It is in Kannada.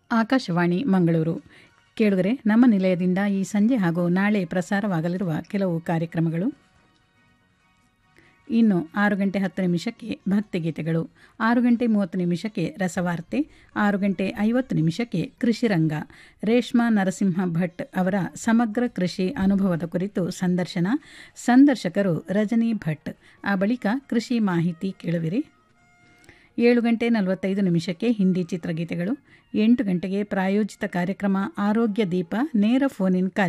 ಆಕಾಶವಾಣಿ ಮಂಗಳೂರು ಕೇಳುಗರೆ ನಮ್ಮ ನಿಲಯದಿಂದ ಈ ಸಂಜೆ ಹಾಗೂ ನಾಳೆ ಪ್ರಸಾರವಾಗಲಿರುವ ಕೆಲವು ಕಾರ್ಯಕ್ರಮಗಳು ಇನ್ನು ಆರು ಗಂಟೆ ಹತ್ತು ನಿಮಿಷಕ್ಕೆ ಭಕ್ತಿಗೀತೆಗಳು ಆರು ಗಂಟೆ ಮೂವತ್ತು ನಿಮಿಷಕ್ಕೆ ರಸವಾರ್ತೆ ಆರು ಗಂಟೆ ಐವತ್ತು ನಿಮಿಷಕ್ಕೆ ಕೃಷಿ ರಂಗ ರೇಷ್ಮಾ ನರಸಿಂಹ ಭಟ್ ಅವರ ಸಮಗ್ರ ಕೃಷಿ ಅನುಭವದ ಕುರಿತು ಸಂದರ್ಶನ ಸಂದರ್ಶಕರು ರಜನಿ ಭಟ್ ಆ ಬಳಿಕ ಕೃಷಿ ಮಾಹಿತಿ ಕೇಳುವಿರಿ ಏಳು ಗಂಟೆ ನಲವತ್ತೈದು ನಿಮಿಷಕ್ಕೆ ಹಿಂದಿ ಚಿತ್ರಗೀತೆಗಳು ಎಂಟು ಗಂಟೆಗೆ ಪ್ರಾಯೋಜಿತ ಕಾರ್ಯಕ್ರಮ ಆರೋಗ್ಯ ದೀಪ ನೇರ ಫೋನ್ ಇನ್ ಕಾರ್ಯಕ್ರಮ